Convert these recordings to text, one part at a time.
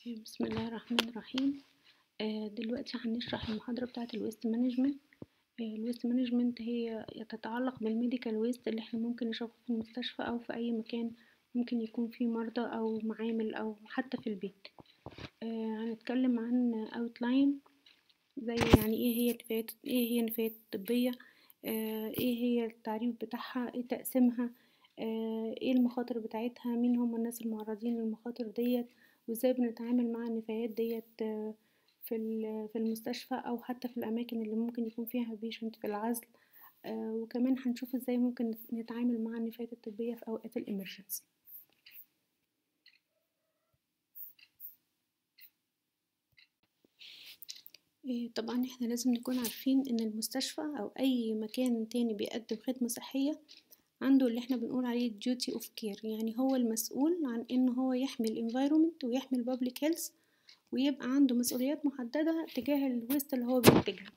بسم الله الرحمن الرحيم آه، دلوقتي هنشرح المحاضرة بتاعة الويست مانجمنت الويست مانجمنت هي تتعلق بالميديكال ويست اللي احنا ممكن نشوفه في المستشفى او في اي مكان ممكن يكون فيه مرضى او معامل او حتى في البيت آه، هنتكلم عن اوتلاين زي يعني ايه هي النفايات ايه هي النفايات الطبية آه، ايه هي التعريف بتاعها ايه تقسيمها آه، ايه المخاطر بتاعتها مين هم الناس المعرضين للمخاطر ديت وازاي بنتعامل مع النفايات ديت في في المستشفى او حتى في الاماكن اللي ممكن يكون فيها بيشنت في العزل وكمان هنشوف ازاي ممكن نتعامل مع النفايات الطبيه في اوقات الامرجنسي طبعا احنا لازم نكون عارفين ان المستشفى او اي مكان تاني بيقدم خدمه صحيه عنده اللي احنا بنقول عليه duty of care يعني هو المسؤول عن ان هو يحمي الانفايرومنت ويحمي البابليك هيلث ويبقى عنده مسؤوليات محددة تجاه الويست اللي هو بينتجها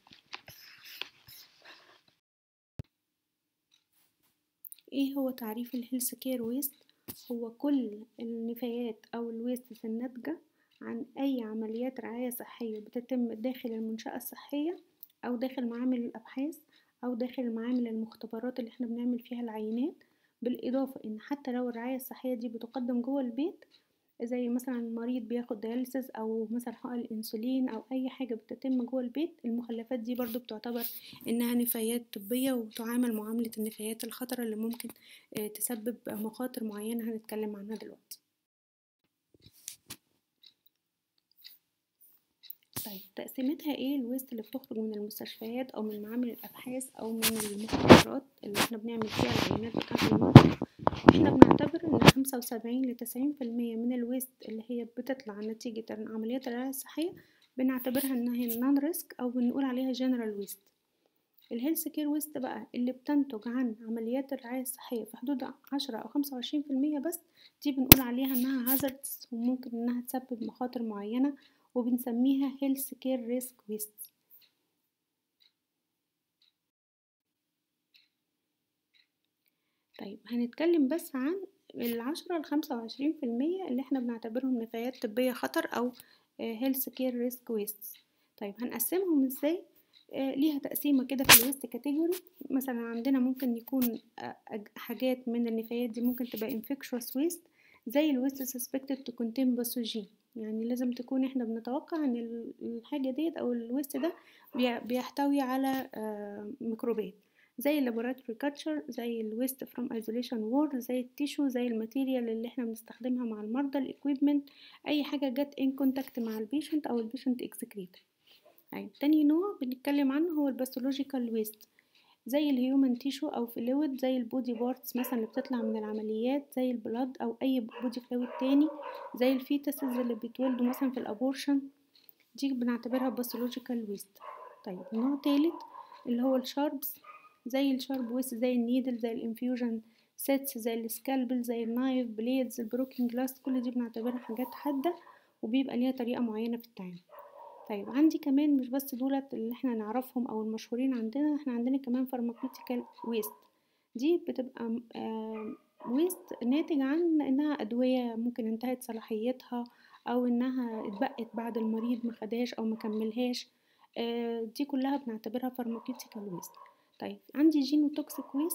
ايه هو تعريف الهيلث كير ويست هو كل النفايات او الويست الناتجة عن اي عمليات رعاية صحية بتتم داخل المنشأة الصحية او داخل معامل الابحاث او داخل المعامل المختبرات اللي احنا بنعمل فيها العينات بالاضافة ان حتى لو الرعاية الصحية دي بتقدم جوه البيت زي مثلا المريض بياخد دياليسيس او مثلا حقن الانسولين او اي حاجة بتتم جوه البيت المخلفات دي برضو بتعتبر انها نفايات طبية وتعامل معاملة النفايات الخطرة اللي ممكن تسبب مخاطر معينة هنتكلم عنها دلوقتي طيب تقسيمتها ايه الويست اللي بتخرج من المستشفيات او من معامل الابحاث او من المختبرات اللي احنا بنعمل فيها العينات بتاعه المرضى احنا بنعتبر ان خمسة وسبعين لتسعين في المية من الويست اللي هي بتطلع نتيجة عمليات الرعاية الصحية بنعتبرها انها هي نون ريسك او بنقول عليها جنرال ويست الهيلث كير ويست بقى اللي بتنتج عن عمليات الرعاية الصحية في حدود عشرة أو خمسة وعشرين في المية بس دي بنقول عليها إنها هازاردز وممكن إنها تسبب مخاطر معينة وبنسميها health care risk waste طيب هنتكلم بس عن العشرة لخمسة وعشرين في المية اللي احنا بنعتبرهم نفايات طبية خطر أو health care risk waste طيب هنقسمهم ازاي آه ليها تقسيمة كده في الويست كاتيجوري مثلا عندنا ممكن يكون آه حاجات من النفايات دي ممكن تبقى infectious waste زي الويست suspected to contain pathogen يعني لازم تكون احنا بنتوقع ان الحاجة ديت او الويست ده بيحتوي على ميكروبات زي اللابوراتوري كاتشر زي الويست فروم ايزوليشن وورد زي التيشو زي الماتيريال اللي احنا بنستخدمها مع المرضى الاكويبمنت اي حاجة جت ان كونتاكت مع البيشنت او البيشنت اكسكريت يعني تاني نوع بنتكلم عنه هو الباثولوجيكال ويست زي الهيومن تيشو او فلويد زي البودي بارتس مثلا اللي بتطلع من العمليات زي البلاد او اي بودي فلويد تاني زي الفيتسز اللي بيتولدوا مثلا في الابورشن دي بنعتبرها باثولوجيكال ويست طيب نوع تالت اللي هو الشاربس زي الشارب ويست زي النيدل زي الانفيوجن سيتس زي السكالبل زي النايف بليدز البروكن جلاس كل دي بنعتبرها حاجات حادة وبيبقى ليها طريقة معينة في التعامل طيب عندي كمان مش بس دولت اللي احنا نعرفهم او المشهورين عندنا احنا عندنا كمان فارماكوتيكال ويست دي بتبقى ويست ناتج عن انها ادوية ممكن انتهت صلاحيتها او انها اتبقت بعد المريض مخدهاش او مكملهاش دي كلها بنعتبرها فارماكوتيكال ويست طيب عندي جينوتوكسيك ويست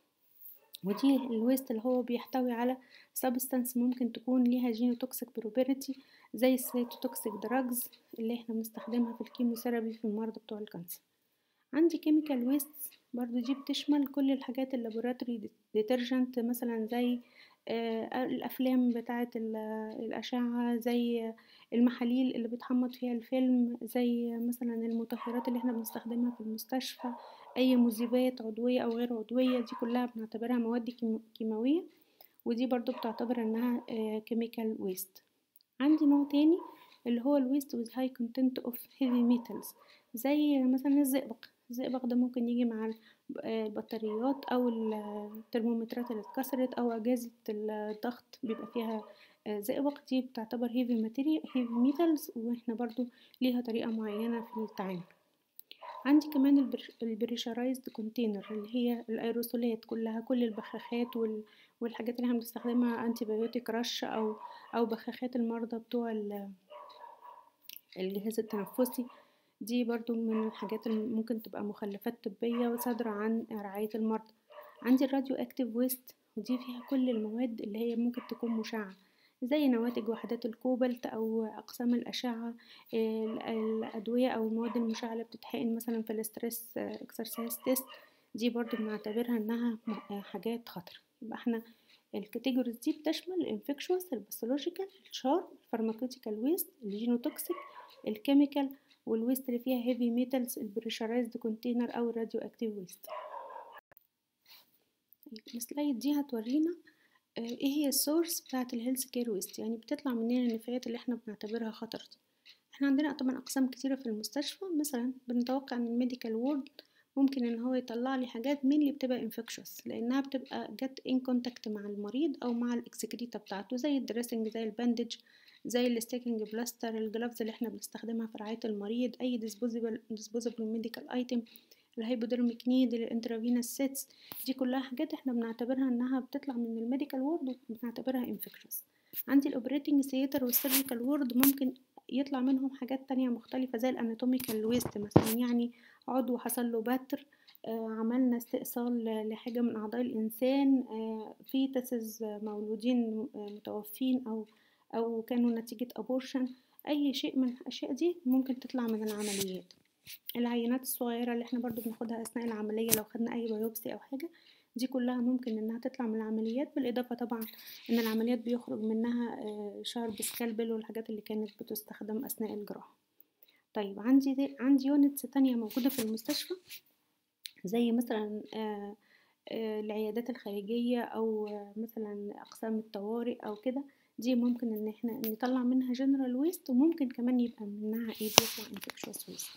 ودي الويست اللي هو بيحتوي على سبستانس ممكن تكون ليها جينوتوكسيك بروبرتي زي السيتوتوكسيك دراجز اللي احنا بنستخدمها في الكيموثيرابي في المرضى بتوع الكانسر عندي كيميكال ويست برضو دي بتشمل كل الحاجات اللابوراتوري ديترجنت مثلا زي آه الافلام بتاعه الاشعه زي المحاليل اللي بتحمض فيها الفيلم زي مثلا المطهرات اللي احنا بنستخدمها في المستشفى اي مذيبات عضويه او غير عضويه دي كلها بنعتبرها مواد كيماويه ودي برضو بتعتبر انها كيميكال ويست عندي نوع تاني اللي هو الويست with high content of heavy metals زي مثلا الزئبق الزئبق ده ممكن يجي مع البطاريات او الترمومترات اللي اتكسرت او اجهزه الضغط بيبقى فيها زئبق دي بتعتبر heavy material heavy metals واحنا برضو ليها طريقه معينه في التعامل عندي كمان البريشرايزد كونتينر اللي هي الايروسولات كلها كل البخاخات وال والحاجات اللي احنا بنستخدمها انتي بايوتيك رش او او بخاخات المرضى بتوع الجهاز التنفسي دي برضو من الحاجات اللي ممكن تبقى مخلفات طبية وصادرة عن رعاية المرضى عندي الراديو اكتيف ويست ودي فيها كل المواد اللي هي ممكن تكون مشعة زي نواتج وحدات الكوبالت أو أقسام الأشعة الأدوية أو المواد المشعة اللي بتتحقن مثلا في الاسترس اكسرسايز تيست دي برضو بنعتبرها إنها حاجات خطر يبقى احنا الكاتيجوريز دي بتشمل الانفكشوس الباثولوجيكال الشار الفارماكوتيكال ويست الجينوتوكسيك الكيميكال والويست اللي فيها هيفي ميتالز البريشرايزد كونتينر او الراديو اكتيف ويست السلايد دي هتورينا ايه هي السورس بتاعه الهيلث كير ويست يعني بتطلع منين النفايات اللي احنا بنعتبرها خطر دي احنا عندنا طبعا اقسام كتيره في المستشفى مثلا بنتوقع ان الميديكال وورد ممكن ان هو يطلع لي حاجات مين اللي بتبقى انفكشوس لانها بتبقى جت ان كونتاكت مع المريض او مع الاكسكريتا بتاعته زي الدريسنج زي الباندج زي الستيكنج بلاستر الجلافز اللي احنا بنستخدمها في رعايه المريض اي ديسبوزبل ديسبوزبل ميديكال ايتم الهايبوديرميك نيد الانترافينوس سيتس دي كلها حاجات احنا بنعتبرها انها بتطلع من الميديكال وورد وبنعتبرها انفكشوس عندي الاوبريتنج ثياتر والسيرجيكال وورد ممكن يطلع منهم حاجات تانية مختلفة زي الاناتوميكال ويست مثلا يعني عضو حصل له بتر آه عملنا استئصال لحاجة من أعضاء الإنسان آه فيتسز مولودين آه متوفين أو أو كانوا نتيجة أبورشن أي شيء من الأشياء دي ممكن تطلع من العمليات العينات الصغيرة اللي احنا برضو بناخدها أثناء العملية لو خدنا أي بايوبسي أو حاجة دي كلها ممكن انها تطلع من العمليات بالاضافه طبعا ان العمليات بيخرج منها شارب سكالبل والحاجات اللي كانت بتستخدم اثناء الجراحه طيب عندي دي عندي يونتس تانية موجودة في المستشفى زي مثلا آآ آآ العيادات الخارجية أو مثلا أقسام الطوارئ أو كده دي ممكن ان احنا نطلع منها جنرال ويست وممكن كمان يبقى منها ايه بيطلع انفكشوس ويست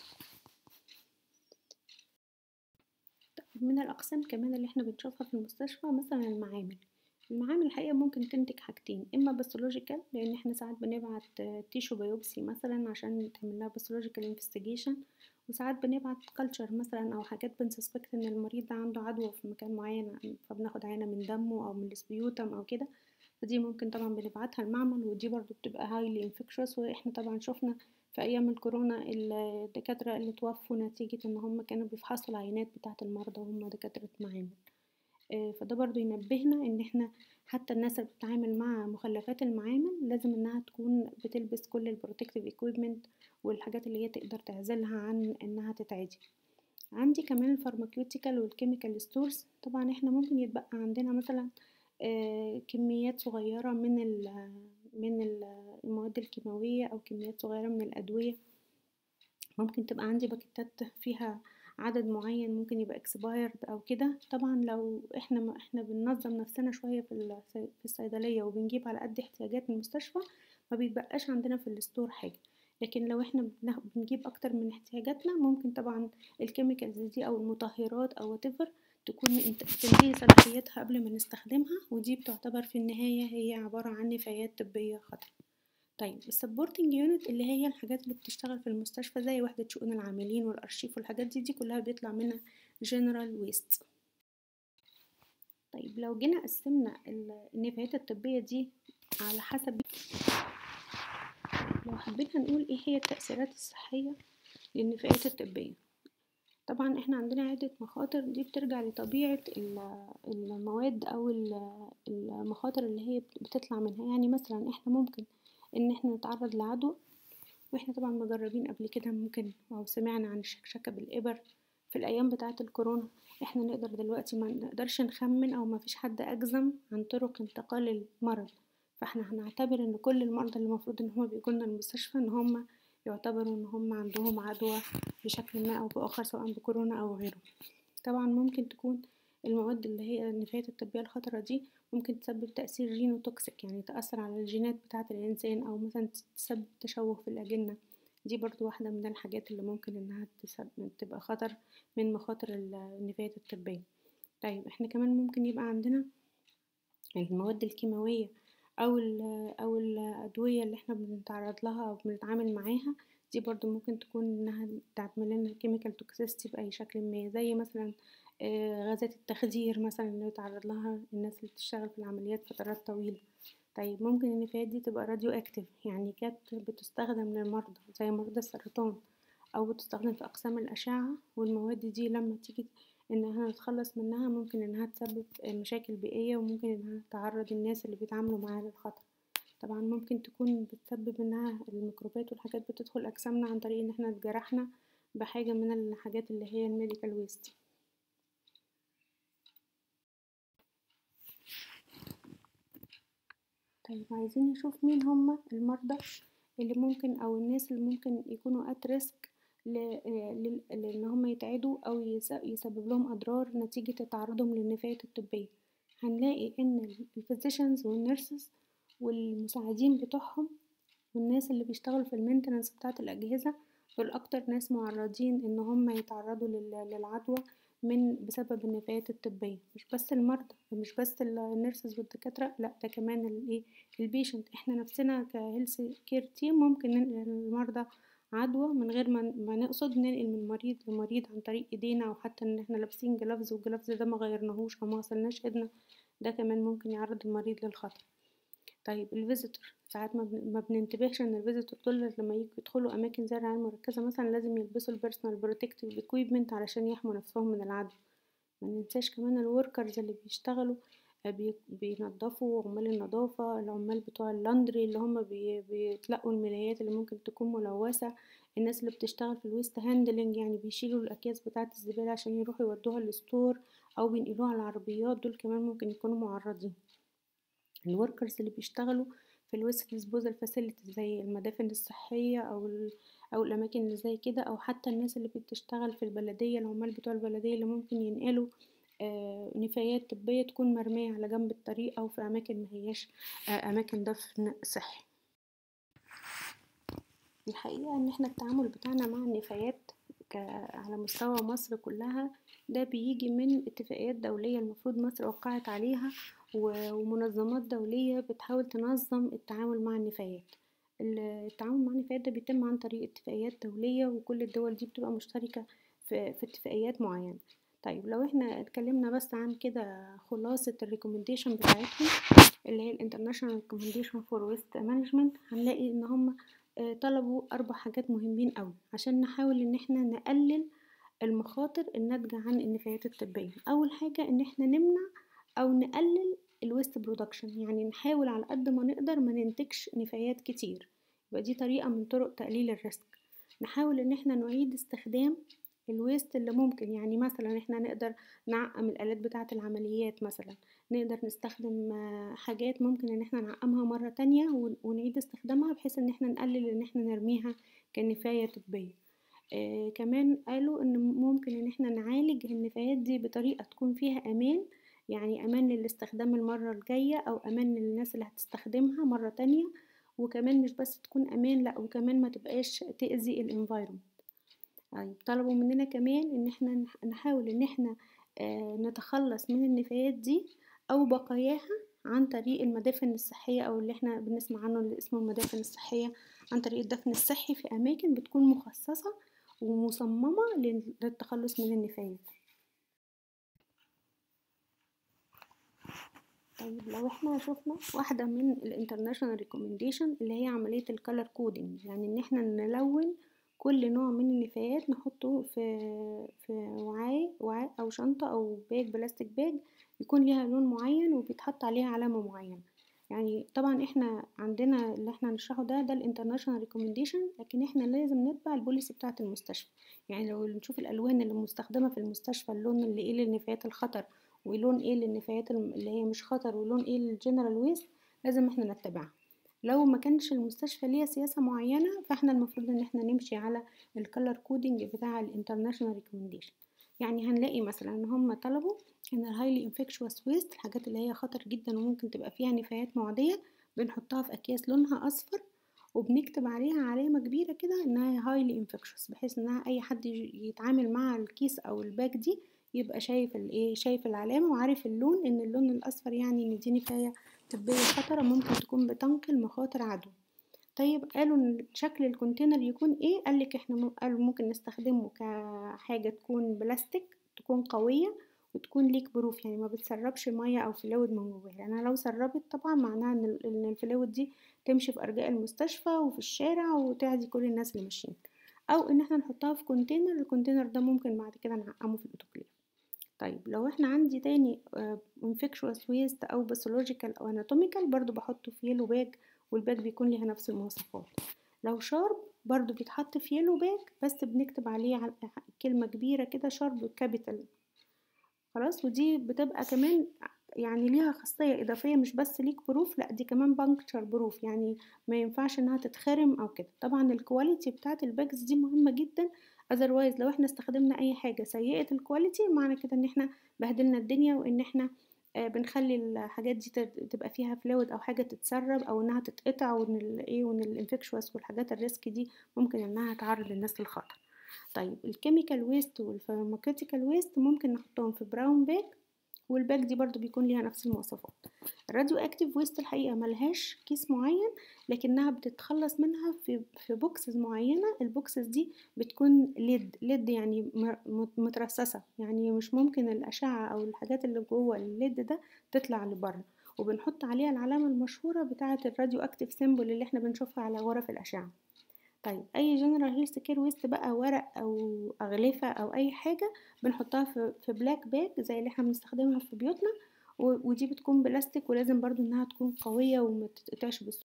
من الأقسام كمان اللي احنا بنشوفها في المستشفى مثلا المعامل المعامل الحقيقة ممكن تنتج حاجتين إما باثولوجيكال لأن احنا ساعات بنبعت تيشو بايوبسي مثلا عشان تعمل لها باثولوجيكال انفستيجيشن وساعات بنبعت كلتشر مثلا أو حاجات بنسسبكت إن المريض ده عنده عدوى في مكان معين فبناخد عينة من دمه أو من السبيوتم أو كده فدي ممكن طبعا بنبعتها المعمل ودي برضو بتبقى هايلي انفكشوس واحنا طبعا شفنا في ايام الكورونا الدكاترة اللي توفوا نتيجة ان هم كانوا بيفحصوا العينات بتاعة المرضى وهم دكاترة معامل فده برضو ينبهنا ان احنا حتى الناس اللي بتتعامل مع مخلفات المعامل لازم انها تكون بتلبس كل البروتكتيف ايكويبمنت والحاجات اللي هي تقدر تعزلها عن انها تتعدي عندي كمان الفارماكيوتيكال والكيميكال ستورز طبعا احنا ممكن يتبقى عندنا مثلا آه كميات صغيرة من ال من المواد الكيماوية أو كميات صغيرة من الأدوية ممكن تبقى عندي باكيتات فيها عدد معين ممكن يبقى expired أو كده طبعا لو احنا ما احنا بننظم نفسنا شوية في, في الصيدلية وبنجيب على قد احتياجات المستشفى ما بيتبقاش عندنا في الستور حاجة لكن لو احنا بنجيب أكتر من احتياجاتنا ممكن طبعا الكيميكالز دي أو المطهرات أو whatever تكون تنتهي صلاحيتها قبل ما نستخدمها ودي بتعتبر في النهاية هي عبارة عن نفايات طبية خطر طيب السبورتنج يونت اللي هي الحاجات اللي بتشتغل في المستشفى زي وحدة شؤون العاملين والأرشيف والحاجات دي دي كلها بيطلع منها جنرال ويست طيب لو جينا قسمنا النفايات الطبية دي على حسب لو حبينا نقول ايه هي التأثيرات الصحية للنفايات الطبية طبعا احنا عندنا عدة مخاطر دي بترجع لطبيعة المواد او المخاطر اللي هي بتطلع منها يعني مثلا احنا ممكن ان احنا نتعرض لعدوى واحنا طبعا مجربين قبل كده ممكن او سمعنا عن الشكشكة بالإبر في الأيام بتاعة الكورونا احنا نقدر دلوقتي ما نقدرش نخمن او ما فيش حد أجزم عن طرق انتقال المرض فاحنا هنعتبر ان كل المرضى اللي المفروض ان هما بيجولنا المستشفى ان هما يعتبروا ان هم عندهم عدوى بشكل ما او باخر سواء بكورونا او غيره طبعا ممكن تكون المواد اللي هي النفايات الطبية الخطرة دي ممكن تسبب تأثير جينوتوكسيك يعني تأثر على الجينات بتاعة الإنسان أو مثلا تسبب تشوه في الأجنة دي برضو واحدة من الحاجات اللي ممكن إنها تبقى خطر من مخاطر النفايات الطبية طيب احنا كمان ممكن يبقى عندنا المواد الكيماوية او او الادويه اللي احنا بنتعرض لها او بنتعامل معاها دي برضو ممكن تكون انها تعمل لنا كيميكال توكسيستي باي شكل ما زي مثلا غازات التخدير مثلا اللي يتعرض لها الناس اللي بتشتغل في العمليات فترات طويله طيب ممكن النفايات دي تبقى راديو اكتيف يعني كانت بتستخدم للمرضى زي مرضى السرطان او بتستخدم في اقسام الاشعه والمواد دي لما تيجي ان احنا نتخلص منها ممكن انها تسبب مشاكل بيئيه وممكن انها تعرض الناس اللي بيتعاملوا معاها للخطر طبعا ممكن تكون بتسبب انها الميكروبات والحاجات بتدخل اجسامنا عن طريق ان احنا اتجرحنا بحاجه من الحاجات اللي هي الميديكال ويست طيب عايزين نشوف مين هم المرضى اللي ممكن او الناس اللي ممكن يكونوا ات ريسك لان هم يتعدوا او يسبب لهم اضرار نتيجة تعرضهم للنفايات الطبية هنلاقي ان الفيزيشنز والنيرسز والمساعدين بتوعهم والناس اللي بيشتغلوا في المينتنس بتاعة الأجهزة دول أكتر ناس معرضين إن هم يتعرضوا للعدوى من بسبب النفايات الطبية مش بس المرضى مش بس النيرسز والدكاترة لا ده كمان الايه البيشنت احنا نفسنا كهيلث كير تيم ممكن ننقل المرضى عدوى من غير ما, ما نقصد ننقل من مريض لمريض عن طريق ايدينا او حتى ان احنا لابسين جلافز والجلافز ده ما غيرناهوش او ما غسلناش ايدنا ده كمان ممكن يعرض المريض للخطر طيب الفيزيتور ساعات ما بننتبهش ان الفيزيتور دول لما يجوا يدخلوا اماكن زي الرعايه المركزه مثلا لازم يلبسوا البيرسونال بروتكتيف اكويبمنت علشان يحموا نفسهم من العدوى ما ننساش كمان الوركرز اللي بيشتغلوا بينظفوا عمال النظافة العمال بتوع اللاندري اللي هم بي بيتلقوا الملايات اللي ممكن تكون ملوثة الناس اللي بتشتغل في الويست هاندلنج يعني بيشيلوا الأكياس بتاعة الزبالة عشان يروحوا يودوها الستور أو بينقلوها على العربيات دول كمان ممكن يكونوا معرضين الوركرز اللي بيشتغلوا في الويست ديسبوزال فاسيلتي زي المدافن الصحية أو أو الأماكن اللي زي كده أو حتى الناس اللي بتشتغل في البلدية العمال بتوع البلدية اللي ممكن ينقلوا آه نفايات طبية تكون مرمية على جنب الطريق أو في أماكن مهياش آه أماكن دفن صحي الحقيقة إن احنا التعامل بتاعنا مع النفايات على مستوى مصر كلها ده بيجي من اتفاقيات دولية المفروض مصر وقعت عليها ومنظمات دولية بتحاول تنظم التعامل مع النفايات التعامل مع النفايات ده بيتم عن طريق اتفاقيات دولية وكل الدول دي بتبقى مشتركة في, في اتفاقيات معينة طيب لو احنا اتكلمنا بس عن كده خلاصة الريكومنديشن بتاعتهم اللي هي الانترناشونال ريكومنديشن فور ويست مانجمنت هنلاقي ان هم طلبوا اربع حاجات مهمين قوي عشان نحاول ان احنا نقلل المخاطر الناتجة عن النفايات الطبية اول حاجة ان احنا نمنع او نقلل الويست برودكشن يعني نحاول على قد ما نقدر ما ننتجش نفايات كتير يبقى دي طريقة من طرق تقليل الريسك نحاول ان احنا نعيد استخدام الويست اللي ممكن يعني مثلا احنا نقدر نعقم الالات بتاعة العمليات مثلا نقدر نستخدم حاجات ممكن ان احنا نعقمها مرة تانية ونعيد استخدامها بحيث ان احنا نقلل ان احنا نرميها كنفاية طبية آه كمان قالوا ان ممكن ان احنا نعالج النفايات دي بطريقة تكون فيها امان يعني امان للاستخدام المرة الجاية او امان للناس اللي هتستخدمها مرة تانية وكمان مش بس تكون امان لا وكمان ما تبقاش تأذي الانفايرمنت طيب طلبوا مننا كمان ان احنا نحاول ان احنا آه نتخلص من النفايات دي او بقاياها عن طريق المدافن الصحية او اللي احنا بنسمع عنه اللي اسمه المدافن الصحية عن طريق الدفن الصحي في اماكن بتكون مخصصة ومصممة للتخلص من النفايات طيب لو احنا شفنا واحدة من الانترناشونال ريكومنديشن اللي هي عملية الكالر كودينج يعني ان احنا نلون كل نوع من النفايات نحطه في في وعاء وعاء او شنطة او باج بلاستيك باج يكون ليها لون معين وبيتحط عليها علامة معينة يعني طبعا احنا عندنا اللي احنا هنشرحه ده ده الانترناشونال ريكومنديشن لكن احنا لازم نتبع البوليسي بتاعة المستشفى يعني لو نشوف الالوان اللي مستخدمة في المستشفى اللون اللي ايه للنفايات الخطر ولون ايه للنفايات اللي هي مش خطر ولون ايه للجنرال ويست لازم احنا نتبعها لو ما كانش المستشفى ليها سياسة معينة فاحنا المفروض ان احنا نمشي على الكالر كودينج بتاع الانترناشونال ريكومنديشن يعني هنلاقي مثلا ان هم طلبوا ان الهايلي انفكشوس ويست الحاجات اللي هي خطر جدا وممكن تبقى فيها نفايات معدية بنحطها في اكياس لونها اصفر وبنكتب عليها علامة كبيرة كده انها هايلي انفكشوس بحيث انها اي حد يتعامل مع الكيس او الباك دي يبقى شايف الايه شايف العلامة وعارف اللون ان اللون الاصفر يعني ان دي نفاية طبية خطرة ممكن تكون بتنقل مخاطر عدوى طيب قالوا ان شكل الكونتينر يكون ايه قالك احنا قالوا ممكن نستخدمه كحاجة تكون بلاستيك تكون قوية بتكون ليك بروف يعني ما بتسربش ميه او فلويد من جواها لانها لو سربت طبعا معناها ان ال- ان الفلويد دي تمشي في ارجاء المستشفى وفي الشارع وتعدي كل الناس اللي ماشيين او ان احنا نحطها في كونتينر الكونتينر ده ممكن بعد كده نعقمه في الاوتوكليف طيب لو احنا عندي تاني انفكشوس ويست او باثولوجيكال او اناتوميكال برضو بحطه في يلو باج والباج بيكون ليها نفس المواصفات لو شارب برضو بيتحط في يلو باج بس بنكتب عليه ع- كلمة كبيرة كده شارب كابيتال خلاص ودي بتبقى كمان يعني ليها خاصية إضافية مش بس ليك بروف لأ دي كمان بانكتشر بروف يعني ما ينفعش إنها تتخرم أو كده طبعا الكواليتي بتاعت الباجز دي مهمة جدا otherwise لو احنا استخدمنا أي حاجة سيئة الكواليتي معنى كده إن احنا بهدلنا الدنيا وإن احنا آه، بنخلي الحاجات دي تت- تبقى فيها فلويد او حاجه تتسرب او انها تتقطع وان الايه وان الانفكشوس والحاجات الريسك دي ممكن انها تعرض الناس للخطر طيب الكيميكال ويست والفارماكوتيكال ويست ممكن نحطهم في براون باج والباج دي برضو بيكون ليها نفس المواصفات الراديو اكتيف ويست الحقيقه ملهاش كيس معين لكنها بتتخلص منها في في بوكسز معينه البوكسز دي بتكون ليد ليد يعني م- مترصصه يعني مش ممكن الاشعه او الحاجات اللي جوه الليد ده تطلع لبره وبنحط عليها العلامه المشهوره بتاعه الراديو اكتيف سيمبل اللي احنا بنشوفها على غرف الاشعه طيب اي جنرال هيلث كير ويست بقى ورق او اغلفه او اي حاجه بنحطها في في بلاك باج زي اللي احنا بنستخدمها في بيوتنا و- ودي بتكون بلاستيك ولازم برضو انها تكون قويه وما تتقطعش بسهوله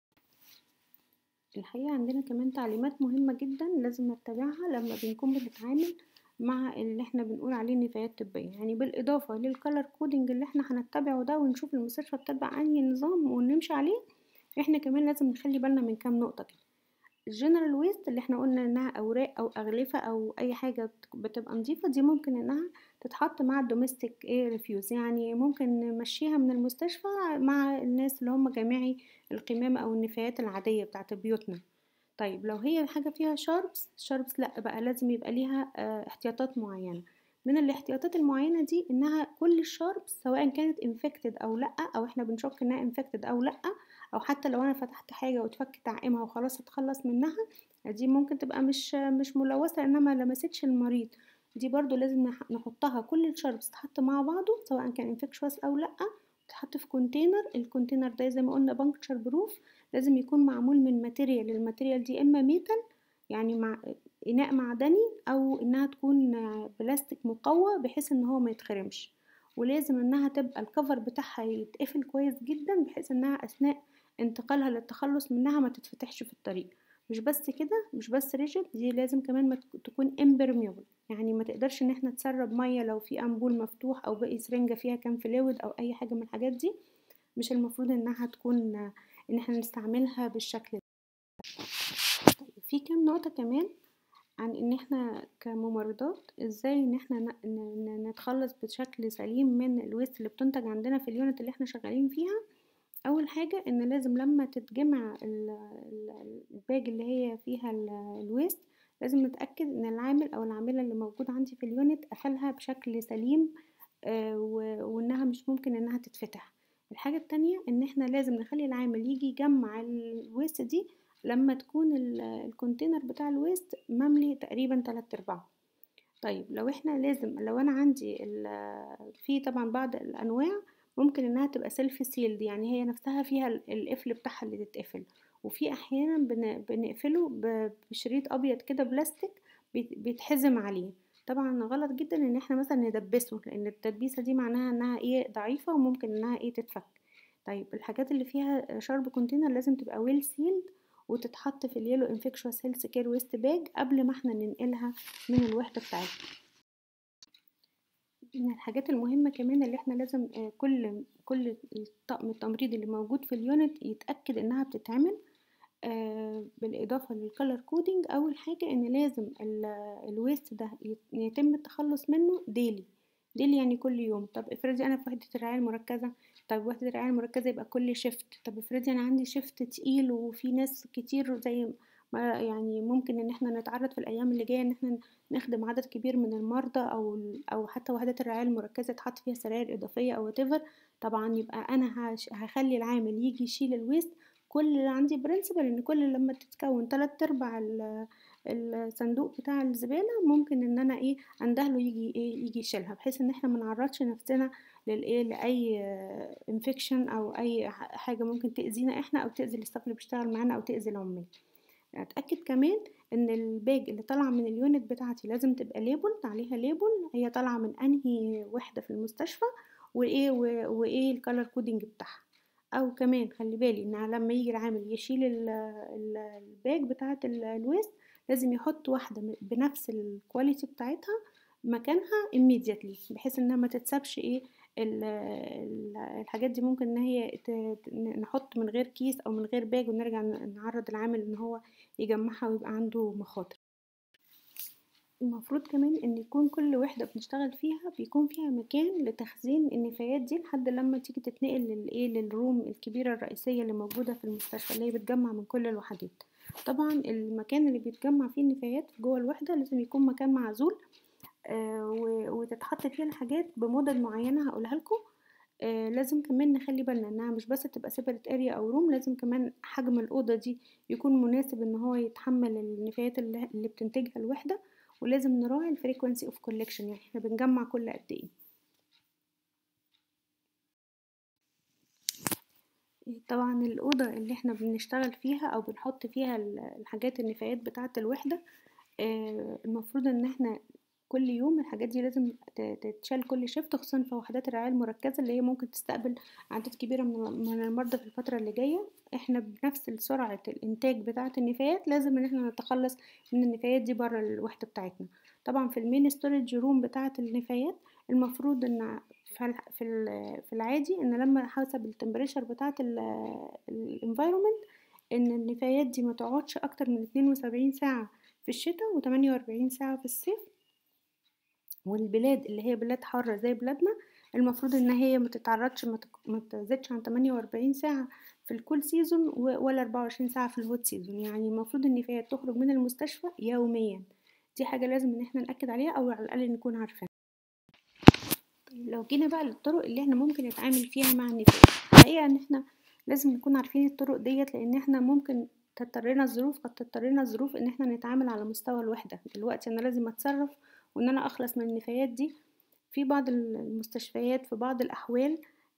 الحقيقه عندنا كمان تعليمات مهمه جدا لازم نتبعها لما بنكون بنتعامل مع اللي احنا بنقول عليه نفايات طبيه يعني بالاضافه للكالر كودنج اللي احنا هنتبعه ده ونشوف المستشفى بتتبع انهي نظام ونمشي عليه احنا كمان لازم نخلي بالنا من كام نقطه كده الجنرال ويست اللي احنا قلنا انها اوراق او اغلفه او اي حاجه بت- بتبقى نظيفه دي ممكن انها تتحط مع الدوميستيك ايه ريفيوز يعني ممكن نمشيها من المستشفى مع الناس اللي هم جامعي القمامه او النفايات العاديه بتاعت بيوتنا طيب لو هي حاجه فيها شاربس شاربس لا بقى لازم يبقى ليها اه احتياطات معينه من الاحتياطات المعينه دي انها كل الشاربس سواء كانت انفكتد او لا او احنا بنشك انها انفكتد او لا او حتى لو انا فتحت حاجه واتفك تعقيمها وخلاص اتخلص منها دي ممكن تبقى مش مش ملوثه لانها ما لمستش المريض دي برضو لازم نح- نحطها كل الشربس تتحط مع بعضه سواء كان انفكشوس او لا تتحط في كونتينر الكونتينر ده زي ما قلنا بانكتشر بروف لازم يكون معمول من ماتيريال الماتيريال دي اما ميتال يعني مع اناء معدني او انها تكون بلاستيك مقوى بحيث ان هو ما يتخرمش ولازم انها تبقى الكفر بتاعها يتقفل كويس جدا بحيث انها اثناء انتقالها للتخلص منها ما تتفتحش في الطريق مش بس كده مش بس ريجيد دي لازم كمان ما تك- تكون امبرميبل يعني ما تقدرش ان احنا تسرب ميه لو في امبول مفتوح او باقي سرنجه فيها كام فلويد او اي حاجه من الحاجات دي مش المفروض انها تكون ان احنا نستعملها بالشكل ده طيب في كام نقطه كمان عن ان احنا كممرضات ازاي ان احنا ن- ن- نتخلص بشكل سليم من الويست اللي بتنتج عندنا في اليونت اللي احنا شغالين فيها اول حاجه ان لازم لما تتجمع ال- ال- الباج اللي هي فيها ال- الويست لازم نتاكد ان العامل او العامله اللي موجود عندي في اليونت قفلها بشكل سليم آه، و- وانها مش ممكن انها تتفتح الحاجه التانية ان احنا لازم نخلي العامل يجي يجمع الويست دي لما تكون ال- الكونتينر بتاع الويست مملي تقريبا تلات ارباعه طيب لو احنا لازم لو انا عندي ال- في طبعا بعض الانواع ممكن انها تبقى سيلف سيلد يعني هي نفسها فيها ال- القفل بتاعها اللي تتقفل وفي احيانا بن- بنقفله ب- بشريط ابيض كده بلاستيك بيت- بيتحزم عليه طبعا غلط جدا ان احنا مثلا ندبسه لان التدبيسه دي معناها انها ايه ضعيفه وممكن انها ايه تتفك طيب الحاجات اللي فيها شارب كونتينر لازم تبقى ويل سيلد وتتحط في اليلو انفكشوس هيلث كير ويست باج قبل ما احنا ننقلها من الوحده بتاعتنا من الحاجات المهمة كمان اللي احنا لازم آه، كل كل الطقم التمريض اللي موجود في اليونت يتأكد انها بتتعمل آه، بالإضافة للكالر كودينج أول حاجة إن لازم ال- الويست ده يت- يتم التخلص منه ديلي ديلي يعني كل يوم طب افرضي أنا في وحدة الرعاية المركزة طب وحدة الرعاية المركزة يبقى كل شيفت طب افرضي أنا عندي شيفت تقيل وفي ناس كتير زي ما يعني ممكن إن احنا نتعرض في الأيام اللي جاية إن احنا نخدم عدد كبير من المرضى أو ال- أو حتى وحدات الرعاية المركزة تحط فيها سراير إضافية أو whatever طبعا يبقى أنا هش- هخلي العامل يجي يشيل الويست كل اللي عندي برنسبل ان كل لما تتكون تلات ارباع ال- الصندوق بتاع الزبالة ممكن ان انا ايه اندهله يجي ايه يجي يشيلها بحيث ان احنا منعرضش نفسنا للايه لاي انفكشن او اي حاجة ممكن تأذينا احنا او تأذي الستاف اللي بيشتغل معانا او تأذي العمال اتاكد كمان ان الباج اللي طالعه من اليونت بتاعتي لازم تبقى ليبل عليها ليبل هي طالعه من انهي وحده في المستشفى وايه وايه الكالر كودنج بتاعها او كمان خلي بالي ان لما يجي العامل يشيل الباج بتاعه الويست لازم يحط واحده بنفس الكواليتي بتاعتها مكانها immediately بحيث انها ما تتسابش ايه الحاجات دي ممكن ان هي نحط من غير كيس او من غير باج ونرجع نعرض العامل ان هو يجمعها ويبقى عنده مخاطر المفروض كمان ان يكون كل وحده بنشتغل فيها بيكون فيها مكان لتخزين النفايات دي لحد لما تيجي تتنقل للايه للروم الكبيره الرئيسيه اللي موجوده في المستشفى اللي هي بتجمع من كل الوحدات طبعا المكان اللي بيتجمع فيه النفايات جوه الوحده لازم يكون مكان معزول آه وتتحط فيه الحاجات بمدد معينه هقولها لكم آه لازم كمان نخلي بالنا انها مش بس تبقى سيبريت اريا او روم لازم كمان حجم الاوضه دي يكون مناسب ان هو يتحمل النفايات اللي, اللي بتنتجها الوحده ولازم نراعي الفريكونسي اوف كولكشن يعني احنا بنجمع كل قد ايه طبعا الأوضة اللي احنا بنشتغل فيها أو بنحط فيها الحاجات النفايات بتاعة الوحدة المفروض ان احنا كل يوم الحاجات دي لازم تتشال كل شفت خصوصا في وحدات الرعاية المركزة اللي هي ممكن تستقبل أعداد كبيرة من المرضى في الفترة اللي جاية احنا بنفس سرعة الإنتاج بتاعة النفايات لازم ان احنا نتخلص من النفايات دي برا الوحدة بتاعتنا طبعا في المين ستورج روم بتاعة النفايات المفروض ان في في العادي ان لما حسب التمبريتشر بتاعة الانفايرومنت ان النفايات دي ما تقعدش اكتر من 72 ساعة في الشتاء و48 ساعة في الصيف والبلاد اللي هي بلاد حارة زي بلادنا المفروض ان هي ما تتعرضش ما تزيدش عن 48 ساعة في الكول سيزون ولا 24 ساعة في الهوت سيزون يعني المفروض النفايات تخرج من المستشفى يوميا دي حاجة لازم ان احنا نأكد عليها او على الاقل نكون عارفينها لو جينا بقى للطرق اللي احنا ممكن نتعامل فيها مع النفايات الحقيقة ان احنا لازم نكون عارفين الطرق ديت لان احنا ممكن تضطرنا الظروف قد تضطرنا الظروف ان احنا نتعامل على مستوى الوحدة دلوقتي انا لازم اتصرف وان انا اخلص من النفايات دي في بعض المستشفيات في بعض الاحوال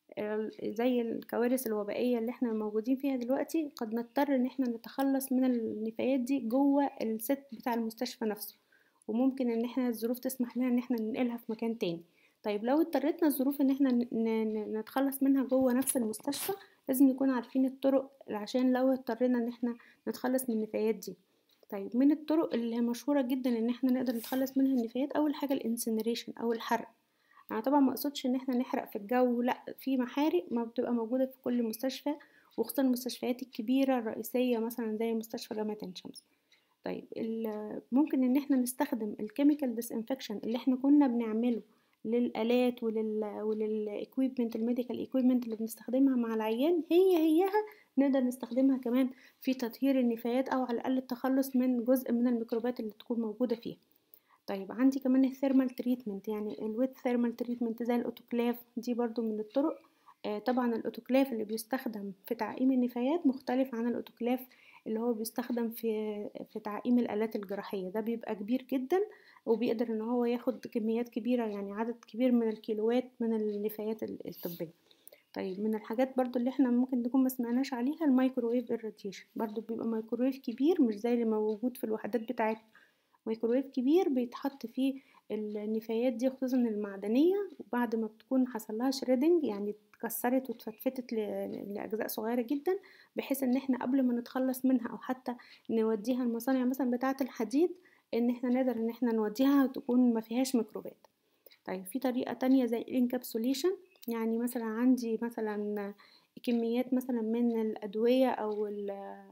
زي الكوارث الوبائيه اللي احنا موجودين فيها دلوقتي قد نضطر ان احنا نتخلص من النفايات دي جوه الست بتاع المستشفى نفسه وممكن ان احنا الظروف تسمح لنا ان احنا ننقلها في مكان تاني طيب لو اضطرتنا الظروف ان احنا نتخلص منها جوه نفس المستشفى لازم نكون عارفين الطرق عشان لو اضطرينا ان احنا نتخلص من النفايات دي طيب من الطرق اللي مشهورة جدا ان احنا نقدر نتخلص منها النفايات اول حاجة الانسنريشن او الحرق انا طبعا ما اقصدش ان احنا نحرق في الجو لا في محارق ما بتبقى موجودة في كل مستشفى وخصوصا المستشفيات الكبيرة الرئيسية مثلا زي مستشفى جامعة عين شمس طيب ممكن ان احنا نستخدم الكيميكال ديسانفكشن اللي احنا كنا بنعمله للالات ولل وللاكويبمنت الميديكال ايكويبمنت اللي بنستخدمها مع العيان هي هيها نقدر نستخدمها كمان في تطهير النفايات او على الاقل التخلص من جزء من الميكروبات اللي تكون موجوده فيها طيب عندي كمان الثيرمال تريتمنت يعني الويت ثيرمال تريتمنت زي الاوتوكلاف دي برضو من الطرق آه طبعا الاوتوكلاف اللي بيستخدم في تعقيم النفايات مختلف عن الاوتوكلاف اللي هو بيستخدم في في تعقيم الالات الجراحيه ده بيبقى كبير جدا وبيقدر ان هو ياخد كميات كبيره يعني عدد كبير من الكيلوات من النفايات الطبيه طيب من الحاجات برضو اللي احنا ممكن نكون ما سمعناش عليها الميكروويف الراديشن برضو بيبقى ميكروويف كبير مش زي اللي موجود في الوحدات بتاعتنا ميكروويف كبير بيتحط فيه النفايات دي خصوصا المعدنية وبعد ما بتكون حصل لها شريدنج يعني اتكسرت واتفتفتت لأجزاء صغيرة جدا بحيث ان احنا قبل ما نتخلص منها او حتى نوديها المصانع مثلا بتاعة الحديد ان احنا نقدر ان احنا نوديها تكون ما فيهاش ميكروبات طيب في طريقة تانية زي الانكابسوليشن يعني مثلا عندي مثلا كميات مثلا من الأدوية أو ال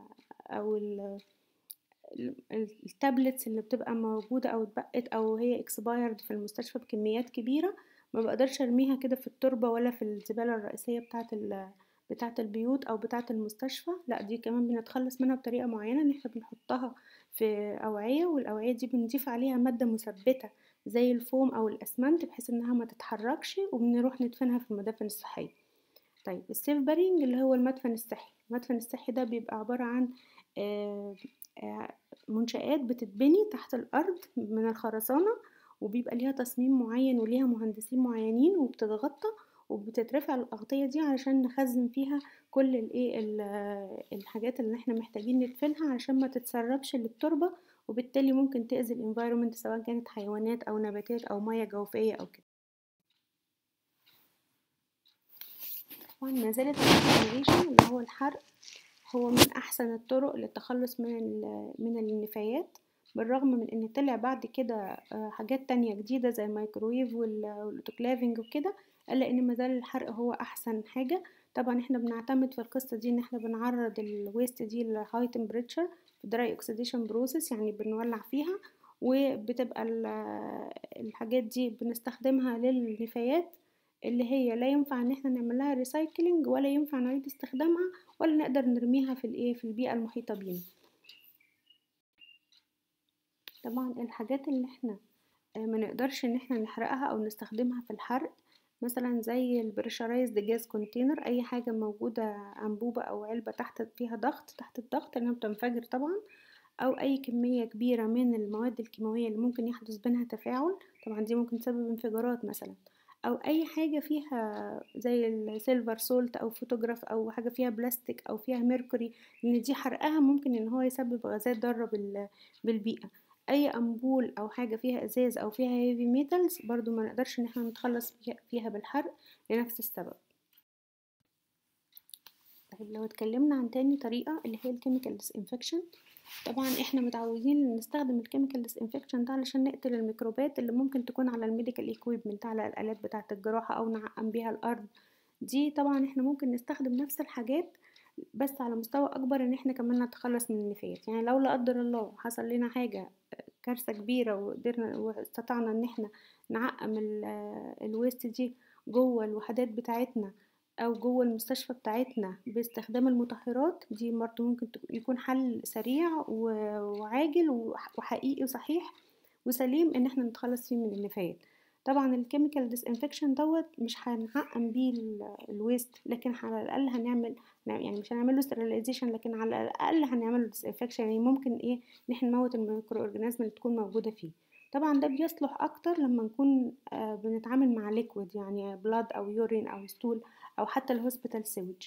أو ال التابلتس اللي بتبقى موجودة أو اتبقت أو هي expired في المستشفى بكميات كبيرة ما بقدرش ارميها كده في التربة ولا في الزبالة الرئيسية بتاعة بتاعة البيوت أو بتاعة المستشفى لا دي كمان بنتخلص منها بطريقة معينة ان احنا بنحطها في أوعية والأوعية دي بنضيف عليها مادة مثبتة زي الفوم أو الأسمنت بحيث إنها ما تتحركش وبنروح ندفنها في المدافن الصحية طيب السيف بارينج اللي هو المدفن الصحي المدفن الصحي ده بيبقى عبارة عن منشآت بتتبني تحت الأرض من الخرسانة وبيبقى ليها تصميم معين وليها مهندسين معينين وبتتغطى وبتترفع الأغطية دي علشان نخزن فيها كل الايه الحاجات اللي احنا محتاجين ندفنها علشان ما تتسربش للتربة وبالتالي ممكن تأذي الانفايرومنت سواء كانت حيوانات أو نباتات أو مياه جوفية أو كده طبعا ما زالت اللي هو الحرق هو من أحسن الطرق للتخلص من من النفايات بالرغم من ان طلع بعد كده حاجات تانية جديدة زي الميكرويف والاوتوكلافينج وكده الا ان مازال الحرق هو احسن حاجة طبعا احنا بنعتمد في القصة دي ان احنا بنعرض الويست دي لهاي تمبريتشر في دراي اوكسيديشن بروسيس يعني بنولع فيها وبتبقى الحاجات دي بنستخدمها للنفايات اللي هي لا ينفع ان احنا نعمل لها ريسايكلينج ولا ينفع نعيد استخدامها ولا نقدر نرميها في الايه في البيئة المحيطة بينا طبعا الحاجات اللي احنا ما نقدرش ان احنا نحرقها او نستخدمها في الحرق مثلا زي البريشرايزد جاز كونتينر اي حاجه موجوده انبوبه او علبه تحت فيها ضغط تحت الضغط انها بتنفجر طبعا او اي كميه كبيره من المواد الكيماويه اللي ممكن يحدث بينها تفاعل طبعا دي ممكن تسبب انفجارات مثلا او اي حاجه فيها زي السيلفر سولت او فوتوغراف او حاجه فيها بلاستيك او فيها ميركوري لان دي حرقها ممكن ان هو يسبب غازات ضاره بالبيئه اي امبول او حاجه فيها ازاز او فيها هيفي ميتالز برضو ما نقدرش ان احنا نتخلص فيها بالحرق لنفس السبب طيب لو اتكلمنا عن تاني طريقه اللي هي الكيميكال ديسانفكشن طبعا احنا متعودين نستخدم الكيميكال ديسانفكشن ده علشان نقتل الميكروبات اللي ممكن تكون على الميديكال ايكويبمنت على الالات بتاعه الجراحه او نعقم بيها الارض دي طبعا احنا ممكن نستخدم نفس الحاجات بس على مستوى اكبر ان احنا كمان نتخلص من النفايات يعني لو لا قدر الله حصل لنا حاجه كارثه كبيره وقدرنا واستطعنا ان احنا نعقم الويست دي جوه الوحدات بتاعتنا او جوه المستشفى بتاعتنا باستخدام المطهرات دي برضه ممكن يكون حل سريع وعاجل وحقيقي وصحيح وسليم ان احنا نتخلص فيه من النفايات طبعا الكيميكال ديسانفكشن دوت مش هنعقم بيه الويست لكن على الاقل هنعمل يعني مش هنعمل له ستيرلايزيشن لكن على الاقل هنعمل له ديسانفكشن يعني ممكن ايه ان احنا نموت الميكرو اورجانيزم اللي تكون موجوده فيه طبعا ده بيصلح اكتر لما نكون آه بنتعامل مع ليكويد يعني بلاد او يورين او ستول او حتى الهوسبيتال سيوج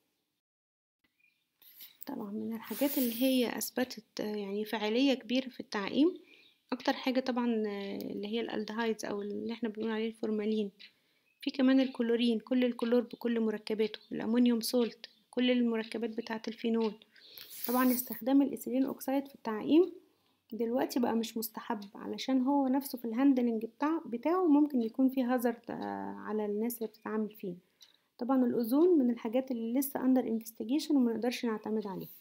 طبعا من الحاجات اللي هي اثبتت يعني فعاليه كبيره في التعقيم اكتر حاجه طبعا اللي هي الالدهايدز او اللي احنا بنقول عليه الفورمالين في كمان الكلورين كل الكلور بكل مركباته الامونيوم سولت كل المركبات بتاعه الفينول طبعا استخدام الايثيلين اوكسيد في التعقيم دلوقتي بقى مش مستحب علشان هو نفسه في الهاندلنج بتاع بتاعه ممكن يكون فيه هازارد على الناس اللي بتتعامل فيه طبعا الاوزون من الحاجات اللي لسه اندر انفستيجيشن وما نقدرش نعتمد عليها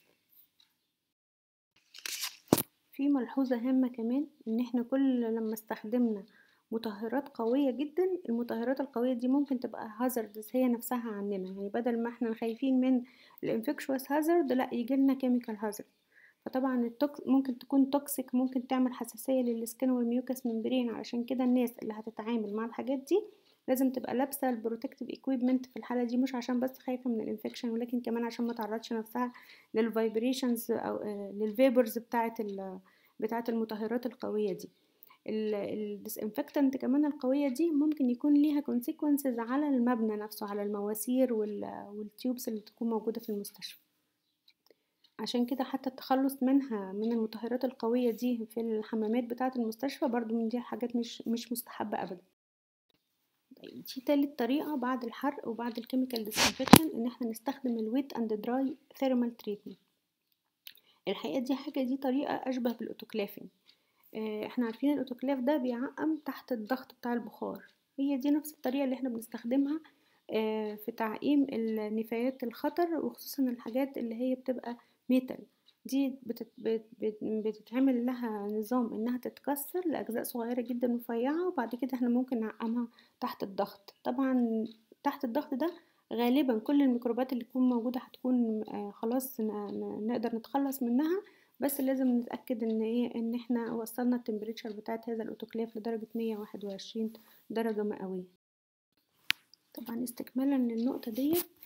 في ملحوظة هامة كمان ان احنا كل لما استخدمنا مطهرات قوية جدا المطهرات القوية دي ممكن تبقى هازاردز هي نفسها عننا يعني بدل ما احنا خايفين من الانفكشوس هازارد لا يجيلنا كيميكال هازارد فطبعا التوكس ممكن تكون توكسيك ممكن تعمل حساسية للسكين والميوكس ممبرين علشان كده الناس اللي هتتعامل مع الحاجات دي لازم تبقى لابسه البروتكتيف ايكويبمنت في الحاله دي مش عشان بس خايفه من الانفكشن ولكن كمان عشان ما تعرضش نفسها للفايبريشنز او للفيبرز بتاعه بتاعه المطهرات القويه دي الديسانفكتنت كمان القويه دي ممكن يكون ليها كونسيكونسز على المبنى نفسه على المواسير والتيوبس اللي تكون موجوده في المستشفى عشان كده حتى التخلص منها من المطهرات القوية دي في الحمامات بتاعة المستشفى برضو من دي حاجات مش مش مستحبة أبدا دي تالت طريقة بعد الحرق وبعد الكيميكال ديسانفكشن ان احنا نستخدم الويت اند دراي ثيرمال تريتمنت الحقيقة دي حاجة دي طريقة أشبه بالأوتوكلافينج احنا عارفين الأوتوكلاف ده بيعقم تحت الضغط بتاع البخار هي دي نفس الطريقة اللي احنا بنستخدمها في تعقيم النفايات الخطر وخصوصا الحاجات اللي هي بتبقى ميتال دي بتت بت بتتعمل لها نظام انها تتكسر لاجزاء صغيره جدا رفيعه وبعد كده احنا ممكن نعقمها تحت الضغط طبعا تحت الضغط ده غالبا كل الميكروبات اللي تكون موجوده هتكون خلاص نقدر نتخلص منها بس لازم نتاكد ان ايه ان احنا وصلنا التمبريتشر بتاعت هذا الاوتوكلاف لدرجه 121 درجه مئويه طبعا استكمالا للنقطه ديت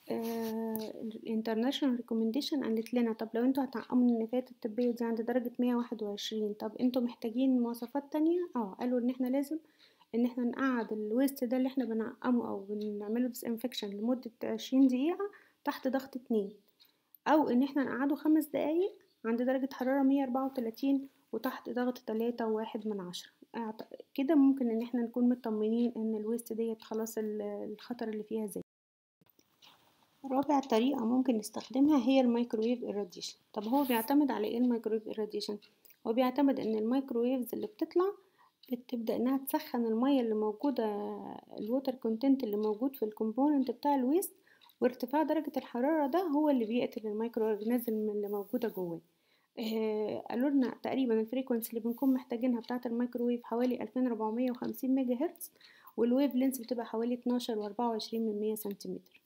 الانترناشونال ريكومنديشن قالت لنا طب لو انتوا هتعقموا النفايات الطبية دي عند درجة مية واحد وعشرين طب انتوا محتاجين مواصفات تانية اه قالوا ان احنا لازم ان احنا نقعد الويست ده اللي احنا بنعقمه او بنعمله ديس انفكشن لمدة عشرين دقيقة تحت ضغط اتنين او ان احنا نقعده خمس دقايق عند درجة حرارة مية اربعة وتلاتين وتحت ضغط تلاتة وواحد من عشرة كده ممكن ان احنا نكون مطمنين ان الويست ديت خلاص الخطر اللي فيها زي رابع طريقة ممكن نستخدمها هي الميكروويف irradiation طب هو بيعتمد على ايه الميكروويف irradiation هو بيعتمد ان الميكروويفز اللي بتطلع بتبدأ انها تسخن المية اللي موجودة الووتر كونتنت اللي موجود في الكومبوننت بتاع الويست وارتفاع درجة الحرارة ده هو اللي بيقتل الميكرو اورجانيزم اللي موجودة جواه آه قالوا لنا تقريبا الفريكونسي اللي بنكون محتاجينها بتاعة الميكروويف حوالي 2450 ميجا هرتز والويف لينس بتبقى حوالي 12 و24 من 100 سنتيمتر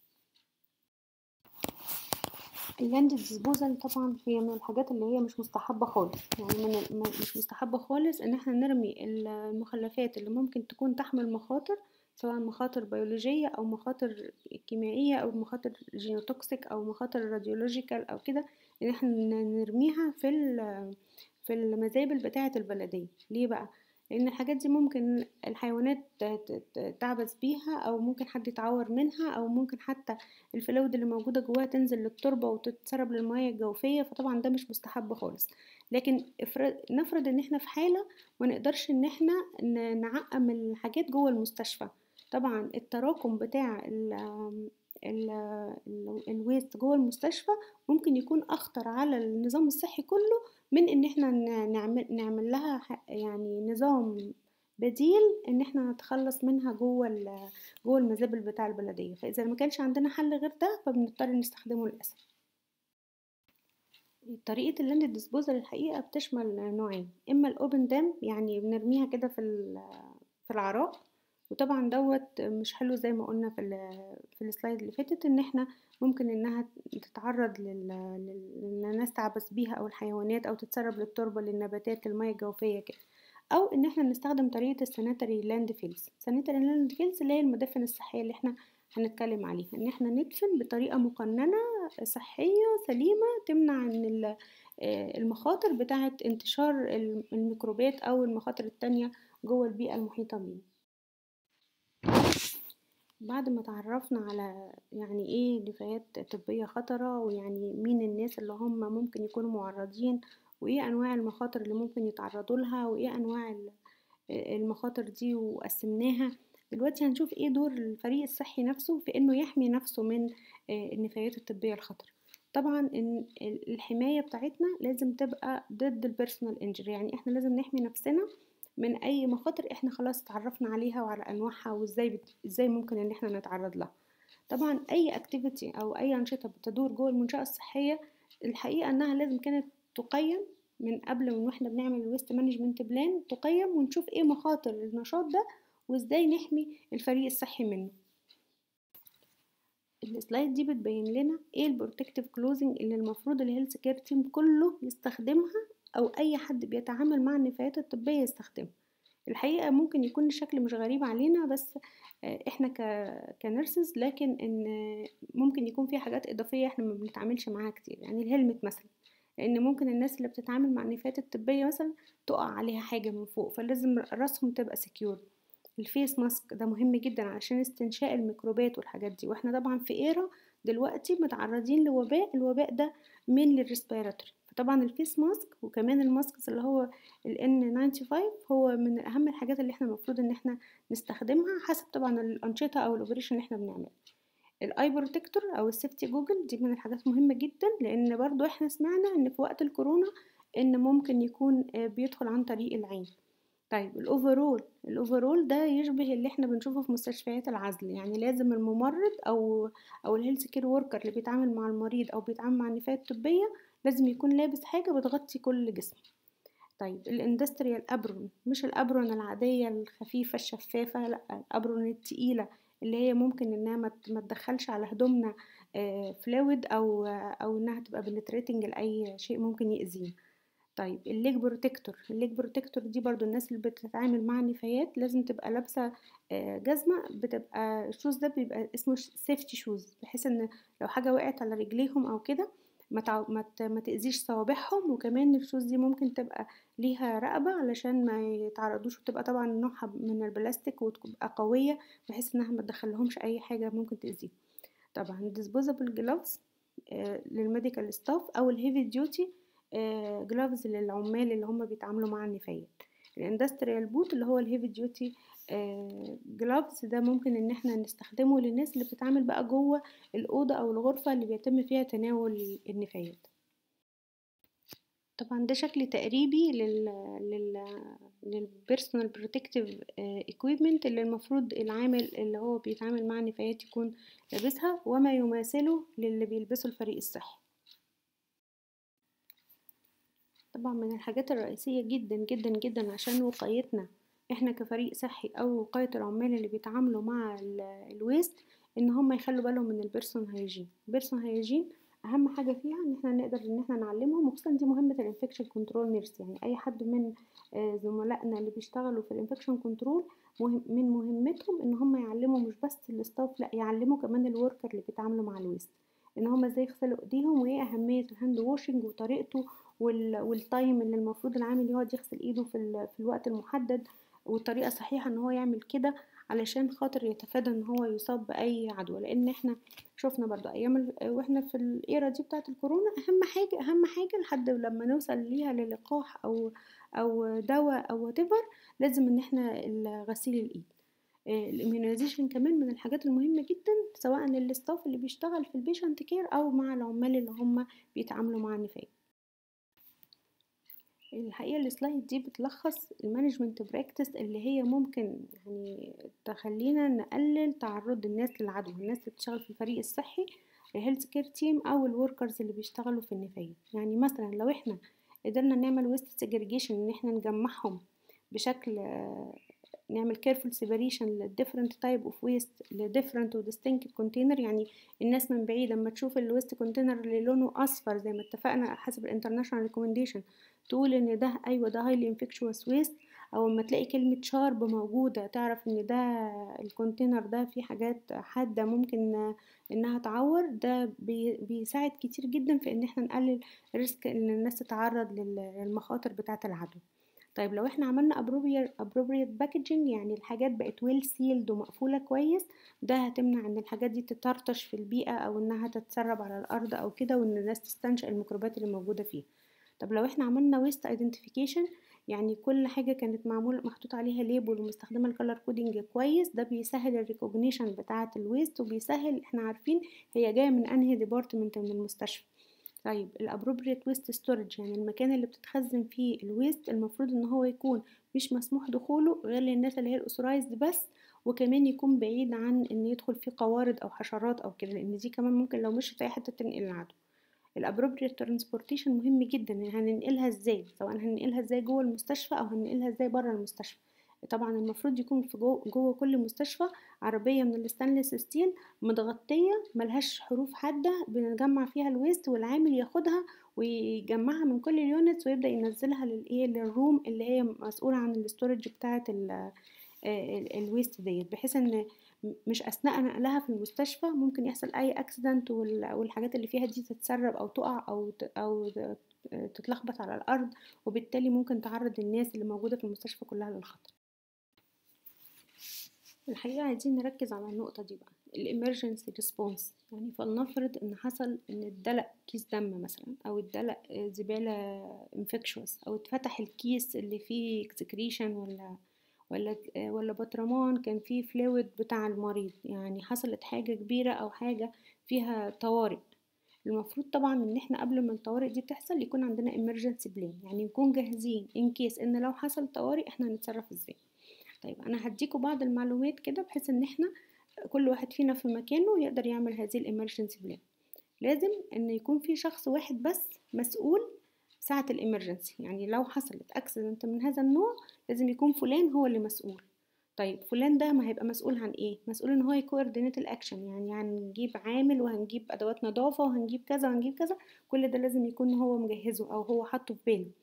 اللاند ديسبوزال طبعا هي من الحاجات اللي هي مش مستحبة خالص يعني من مش مستحبة خالص ان احنا نرمي المخلفات اللي ممكن تكون تحمل مخاطر سواء مخاطر بيولوجية أو مخاطر كيميائية أو مخاطر جينوتوكسيك أو مخاطر راديولوجيكال أو كده إن احنا نرميها في في المزابل بتاعة البلدية ليه بقى؟ لأن الحاجات دي ممكن الحيوانات تعبث بيها أو ممكن حد يتعور منها أو ممكن حتى الفلويد اللي موجودة جواها تنزل للتربة وتتسرب للمياه الجوفية فطبعا ده مش مستحب خالص لكن نفرض ان احنا في حالة ما نقدرش ان احنا نعقم الحاجات جوه المستشفى طبعا التراكم بتاع ال ال الويست جوه المستشفى ممكن يكون اخطر على النظام الصحي كله من ان احنا نعمل نعمل لها يعني نظام بديل ان احنا نتخلص منها جوه جوه المزابل بتاع البلديه فاذا ما كانش عندنا حل غير ده فبنضطر نستخدمه للاسف طريقة اللاند ديسبوزال الحقيقة بتشمل نوعين اما الاوبن دام يعني بنرميها كده في في العراء وطبعا دوت مش حلو زي ما قلنا في في السلايد اللي فاتت ان احنا ممكن انها تتعرض للناس تعبث بيها او الحيوانات او تتسرب للتربه للنباتات للميه الجوفيه كده او ان احنا نستخدم طريقه السانيتري لاند فيلز سانيتري لاند فيلز اللي هي المدافن الصحيه اللي احنا هنتكلم عليها ان احنا ندفن بطريقه مقننه صحيه سليمه تمنع ان المخاطر بتاعه انتشار الميكروبات او المخاطر التانية جوه البيئه المحيطه بينا بعد ما تعرفنا على يعني ايه نفايات طبية خطرة ويعني مين الناس اللي هم ممكن يكونوا معرضين وايه انواع المخاطر اللي ممكن يتعرضوا لها وايه انواع المخاطر دي وقسمناها دلوقتي هنشوف ايه دور الفريق الصحي نفسه في انه يحمي نفسه من النفايات الطبية الخطرة طبعا إن الحماية بتاعتنا لازم تبقى ضد البيرسونال انجري يعني احنا لازم نحمي نفسنا من اي مخاطر احنا خلاص اتعرفنا عليها وعلى انواعها وازاي بت... ازاي ممكن ان احنا نتعرض لها طبعا اي اكتيفيتي او اي انشطه بتدور جوه المنشاه الصحيه الحقيقه انها لازم كانت تقيم من قبل من واحنا بنعمل الويست مانجمنت بلان تقيم ونشوف ايه مخاطر النشاط ده وازاي نحمي الفريق الصحي منه السلايد دي بتبين لنا ايه البروتكتيف كلوزنج اللي المفروض الهيلث كير تيم كله يستخدمها او اي حد بيتعامل مع النفايات الطبيه يستخدمها الحقيقه ممكن يكون الشكل مش غريب علينا بس احنا ك... كنرسز لكن ان ممكن يكون في حاجات اضافيه احنا ما بنتعاملش معاها كتير يعني الهلمت مثلا لان ممكن الناس اللي بتتعامل مع النفايات الطبيه مثلا تقع عليها حاجه من فوق فلازم راسهم تبقى سكيور الفيس ماسك ده مهم جدا عشان استنشاء الميكروبات والحاجات دي واحنا طبعا في ايرا دلوقتي متعرضين لوباء الوباء ده من للريسبيراتوري فطبعا الفيس ماسك وكمان الماسك اللي هو ال N95 هو من اهم الحاجات اللي احنا المفروض ان احنا نستخدمها حسب طبعا الانشطه او الاوبريشن اللي احنا بنعمله الاي بروتكتور او السيفتي جوجل دي من الحاجات مهمه جدا لان برضو احنا سمعنا ان في وقت الكورونا ان ممكن يكون بيدخل عن طريق العين طيب الاوفرول الاوفرول ده يشبه اللي احنا بنشوفه في مستشفيات العزل يعني لازم الممرض او او الهيلث كير وركر اللي بيتعامل مع المريض او بيتعامل مع النفايات الطبيه لازم يكون لابس حاجه بتغطي كل جسمه طيب الاندستريال ابرون مش الابرون العاديه الخفيفه الشفافه لا الابرون التقيله اللي هي ممكن انها ما تدخلش على هدومنا فلويد او او انها تبقى بنتريتنج لاي شيء ممكن يأذينا طيب الليج بروتكتور الليج بروتكتور دي برضو الناس اللي بتتعامل مع النفايات لازم تبقى لابسه جزمه بتبقى الشوز ده بيبقى اسمه سيفتي شوز بحيث ان لو حاجه وقعت على رجليهم او كده ما تعو... ما, ت... ما تأذيش صوابعهم وكمان الشوز دي ممكن تبقى ليها رقبة علشان ما يتعرضوش وتبقى طبعا نوعها من البلاستيك وتبقى قوية بحيث انها ما تدخلهمش اي حاجة ممكن تأذيهم طبعا disposable gloves آه للميديكال ستاف او الهيفي ديوتي جلافز للعمال اللي هم بيتعاملوا مع النفايات الاندستريال بوت اللي هو الهيفي ديوتي جلافز ده ممكن ان احنا نستخدمه للناس اللي بتتعامل بقى جوه الاوضه او الغرفه اللي بيتم فيها تناول النفايات طبعا ده شكل تقريبي لل لل للبيرسونال بروتكتيف ايكويبمنت اللي المفروض العامل اللي هو بيتعامل مع النفايات يكون لابسها وما يماثله للي بيلبسه الفريق الصحي طبعا من الحاجات الرئيسية جدا جدا جدا عشان وقايتنا احنا كفريق صحي او وقاية العمال اللي بيتعاملوا مع الويست ان هم يخلوا بالهم من البيرسون هايجين البيرسون هايجين اهم حاجة فيها ان احنا نقدر ان احنا نعلمهم وخصوصا دي مهمة الانفكشن كنترول نيرس يعني اي حد من زملائنا اللي بيشتغلوا في الانفكشن كنترول مهم من مهمتهم ان هم يعلموا مش بس الستاف لا يعلموا كمان الوركر اللي بيتعاملوا مع الويست ان هم ازاي يغسلوا ايديهم وايه اهمية الهاند واشنج وطريقته والتايم اللي المفروض العامل يقعد يغسل ايده في, في الوقت المحدد والطريقه الصحيحه ان هو يعمل كده علشان خاطر يتفادى ان هو يصاب باي عدوى لان احنا شفنا برضو ايام واحنا في الايرا دي بتاعه الكورونا اهم حاجه اهم حاجه لحد لما نوصل ليها للقاح او او دواء او whatever لازم ان احنا غسيل الايد الاميونيزيشن كمان من الحاجات المهمه جدا سواء للستاف اللي بيشتغل في البيشنت كير او مع العمال اللي هم بيتعاملوا مع النفايات الحقيقة السلايد دي بتلخص المانجمنت براكتس اللي هي ممكن يعني تخلينا نقلل تعرض الناس للعدوى الناس اللي بتشتغل في الفريق الصحي الهيلث كير تيم او الوركرز اللي بيشتغلوا في النفايات يعني مثلا لو احنا قدرنا نعمل ويست سيجريجيشن ان احنا نجمعهم بشكل نعمل careful separation ل different type of waste ل different و distinct container يعني الناس من بعيد لما تشوف الويست كونتينر اللي لونه اصفر زي ما اتفقنا حسب الانترناشونال ريكومنديشن تقول ان ده ايوه ده highly infectious waste او لما تلاقي كلمة شارب موجودة تعرف ان ده الكونتينر ده فيه حاجات حادة ممكن انها تعور ده بيساعد كتير جدا في ان احنا نقلل ريسك ان الناس تتعرض للمخاطر بتاعة العدوى طيب لو احنا عملنا appropriate packaging يعني الحاجات بقت ويل سيلد ومقفولة كويس ده هتمنع ان الحاجات دي تطرطش في البيئة او انها تتسرب على الارض او كده وان الناس تستنشق الميكروبات اللي موجودة فيها طب لو احنا عملنا ويست ايدنتيفيكيشن يعني كل حاجة كانت معمول محطوط عليها ليبل ومستخدمة الكالر كودينج كويس ده بيسهل الريكوجنيشن بتاعة الويست وبيسهل احنا عارفين هي جاية من انهي ديبارتمنت من المستشفى طيب الابروبريت ويست ستورج يعني المكان اللي بتتخزن فيه الويست المفروض ان هو يكون مش مسموح دخوله غير للناس اللي هي الاوثرايزد بس وكمان يكون بعيد عن ان يدخل فيه قوارض او حشرات او كده لان دي كمان ممكن لو مشيت في اي حته تنقل العدوى الابروبريت ترانسبورتيشن مهم جدا يعني هننقلها ازاي سواء هننقلها ازاي جوه المستشفى او هننقلها ازاي بره المستشفى طبعا المفروض يكون في جوه, جوه كل مستشفى عربيه من الستانلس ستيل متغطيه ملهاش حروف حاده بنجمع فيها الويست والعامل ياخدها ويجمعها من كل اليونتس ويبدا ينزلها للايه للروم اللي هي مسؤوله عن الاستورج بتاعه الويست ديت بحيث ان مش اثناء نقلها في المستشفى ممكن يحصل اي اكسيدنت والحاجات اللي فيها دي تتسرب او تقع او او تتلخبط على الارض وبالتالي ممكن تعرض الناس اللي موجوده في المستشفى كلها للخطر الحقيقة عايزين نركز على النقطة دي بقى الامرجنسي ريسبونس يعني فلنفرض ان حصل ان اتدلق كيس دم مثلا او اتدلق زبالة انفكشوس او اتفتح الكيس اللي فيه اكسكريشن ولا ولا ولا بطرمان كان فيه فلويد بتاع المريض يعني حصلت حاجة كبيرة او حاجة فيها طوارئ المفروض طبعا ان احنا قبل ما الطوارئ دي تحصل يكون عندنا emergency plan يعني نكون جاهزين ان كيس ان لو حصل طوارئ احنا هنتصرف ازاي طيب انا هديكوا بعض المعلومات كده بحيث ان احنا كل واحد فينا في مكانه يقدر يعمل هذه الامرجنسي بلان لازم ان يكون في شخص واحد بس مسؤول ساعة الامرجنسي يعني لو حصلت اكسيدنت من هذا النوع لازم يكون فلان هو اللي مسؤول طيب فلان ده ما هيبقى مسؤول عن ايه مسؤول ان هو يكوردينيت الاكشن يعني هنجيب عامل وهنجيب ادوات نظافه وهنجيب كذا وهنجيب كذا كل ده لازم يكون هو مجهزه او هو حاطه في باله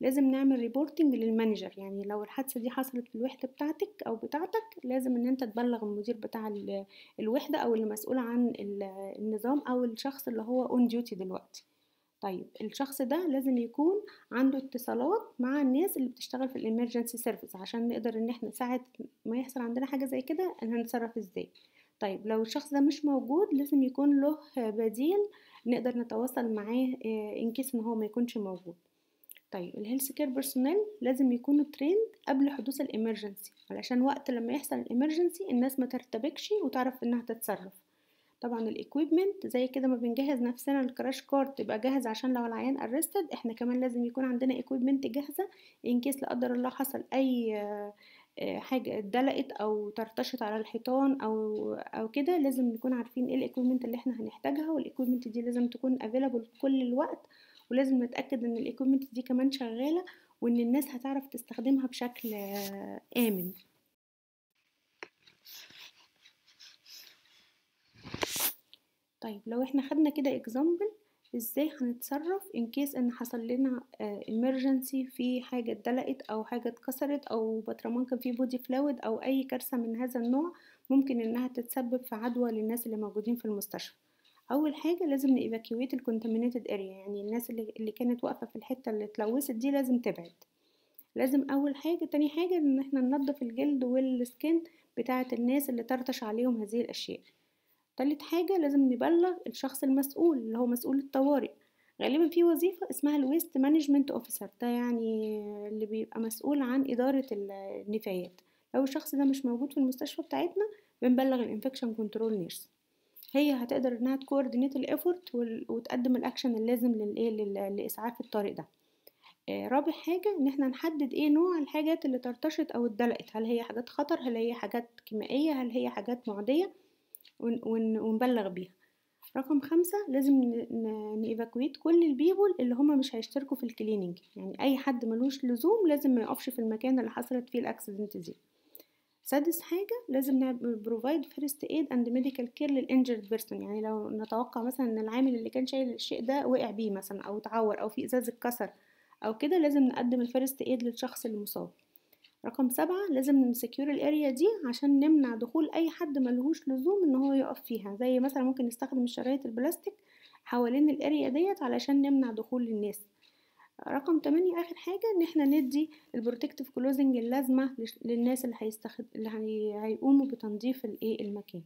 لازم نعمل ريبورتنج للمانجر يعني لو الحادثه دي حصلت في الوحده بتاعتك او بتاعتك لازم ان انت تبلغ المدير بتاع الوحده او اللي مسؤول عن النظام او الشخص اللي هو اون ديوتي دلوقتي طيب الشخص ده لازم يكون عنده اتصالات مع الناس اللي بتشتغل في الامرجنسي سيرفيس عشان نقدر ان احنا ساعة ما يحصل عندنا حاجة زي كده ان هنتصرف ازاي طيب لو الشخص ده مش موجود لازم يكون له بديل نقدر نتواصل معاه انكيس ان هو ما يكونش موجود طيب الهيلث كير بيرسونيل لازم يكونوا تريند قبل حدوث الامرجنسي علشان وقت لما يحصل الامرجنسي الناس ما ترتبكش وتعرف انها تتصرف طبعا الاكويبمنت زي كده ما بنجهز نفسنا الكراش كارت تبقى جاهز عشان لو العيان ارستد احنا كمان لازم يكون عندنا اكويبمنت جاهزه ان كيس لا قدر الله حصل اي حاجه اتدلقت او طرطشت على الحيطان او او كده لازم نكون عارفين ايه الاكويبمنت اللي احنا هنحتاجها والاكويبمنت دي لازم تكون افيلابل كل الوقت ولازم نتاكد ان الاكويبمنت دي كمان شغاله وان الناس هتعرف تستخدمها بشكل امن طيب لو احنا خدنا كده اكزامبل ازاي هنتصرف ان كيس ان حصل لنا امرجنسي في حاجه اتدلقت او حاجه اتكسرت او بطرمان كان فيه بودي فلويد او اي كارثه من هذا النوع ممكن انها تتسبب في عدوى للناس اللي موجودين في المستشفى اول حاجه لازم نيفاكيويت الكونتامينيتد اريا يعني الناس اللي, اللي كانت واقفه في الحته اللي اتلوثت دي لازم تبعد لازم اول حاجه تاني حاجه ان احنا ننظف الجلد والسكين بتاعه الناس اللي طرطش عليهم هذه الاشياء تالت حاجة لازم نبلغ الشخص المسؤول اللي هو مسؤول الطوارئ غالبا في وظيفة اسمها الويست مانجمنت اوفيسر ده يعني اللي بيبقى مسؤول عن إدارة النفايات لو الشخص ده مش موجود في المستشفى بتاعتنا بنبلغ الانفكشن كنترول نيرس هي هتقدر انها تكوردينيت الافورت وتقدم الاكشن اللازم للايه لاسعاف الطارئ ده آه رابع حاجة ان احنا نحدد ايه نوع الحاجات اللي طرطشت او اتدلقت هل هي حاجات خطر هل هي حاجات كيميائية هل هي حاجات معدية ونبلغ بيها رقم خمسة لازم نيفاكويت كل البيبول اللي هما مش هيشتركوا في الكليننج يعني اي حد ملوش لزوم لازم ما يقفش في المكان اللي حصلت فيه الاكسيدنت دي سادس حاجة لازم نعمل بروفايد فيرست ايد اند ميديكال كير للانجرد بيرسون يعني لو نتوقع مثلا ان العامل اللي كان شايل الشيء ده وقع بيه مثلا او اتعور او في ازاز اتكسر او كده لازم نقدم الفيرست ايد للشخص المصاب رقم سبعة لازم نسكيور الاريا دي عشان نمنع دخول اي حد ملهوش لزوم ان هو يقف فيها زي مثلا ممكن نستخدم الشرايط البلاستيك حوالين الاريا ديت علشان نمنع دخول الناس رقم 8 اخر حاجه ان احنا ندي البروتكتيف كلوزنج اللازمه للناس اللي هيستخد... اللي هي... هيقوموا بتنظيف الايه المكان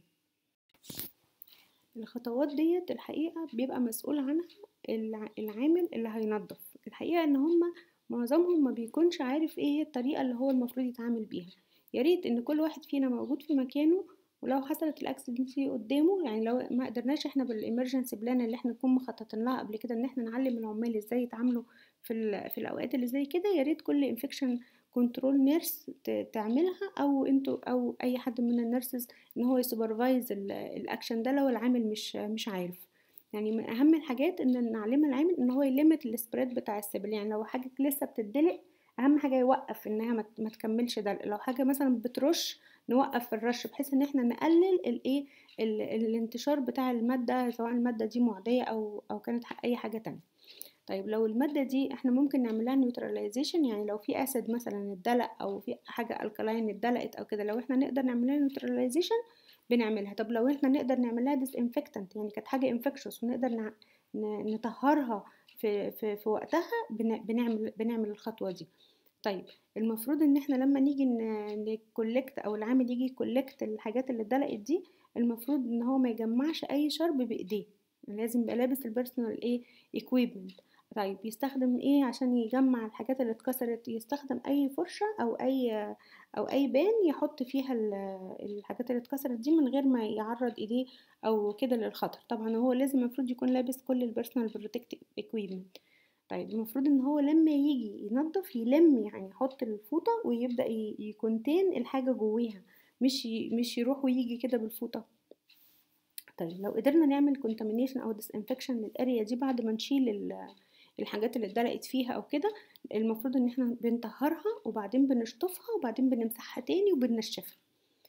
الخطوات ديت الحقيقه بيبقى مسؤول عنها العامل اللي هينظف الحقيقه ان هما معظمهم ما بيكونش عارف ايه الطريقه اللي هو المفروض يتعامل بيها يا ريت ان كل واحد فينا موجود في مكانه ولو حصلت الاكسيدنت قدامه يعني لو ما قدرناش احنا بالامرجنسي بلان اللي احنا نكون مخططين لها قبل كده ان احنا نعلم العمال ازاي يتعاملوا في في الاوقات اللي زي كده يا ريت كل انفكشن كنترول نيرس تعملها او انتوا او اي حد من النيرسز ان هو يسوبرفايز الاكشن ده لو العامل مش مش عارف يعني من اهم الحاجات ان نعلم العامل ان هو يلمت السبريد بتاع السبل يعني لو حاجه لسه بتدلق اهم حاجه يوقف انها ما تكملش دلق لو حاجه مثلا بترش نوقف الرش بحيث ان احنا نقلل الايه الانتشار بتاع الماده سواء الماده دي معديه او او كانت اي حاجه تانية طيب لو الماده دي احنا ممكن نعملها نيوتراليزيشن يعني لو في اسيد مثلا اتدلق او في حاجه الكلاين اتدلقت او كده لو احنا نقدر نعملها نيوتراليزيشن بنعملها طب لو احنا نقدر نعملها ديس انفكتنت يعني كانت حاجه انفكشوس ونقدر نطهرها في في في وقتها بنعمل بنعمل الخطوه دي طيب المفروض ان احنا لما نيجي نكولكت او العامل يجي يكولكت الحاجات اللي اتدلقت دي المفروض ان هو ما يجمعش اي شرب بايديه لازم يبقى لابس البيرسونال ايه equipment طيب يستخدم ايه عشان يجمع الحاجات اللي اتكسرت يستخدم اي فرشة او اي او اي بان يحط فيها الحاجات اللي اتكسرت دي من غير ما يعرض ايديه او كده للخطر طبعا هو لازم المفروض يكون لابس كل البيرسونال بروتكتيف equipment طيب المفروض ان هو لما يجي ينظف يلم يعني يحط الفوطة ويبدأ يكونتين الحاجة جويها مش مش يروح ويجي كده بالفوطة طيب لو قدرنا نعمل contamination او disinfection للاريا دي بعد ما نشيل الحاجات اللي اتدلقت فيها او كده المفروض ان احنا بنطهرها وبعدين بنشطفها وبعدين بنمسحها تاني وبننشفها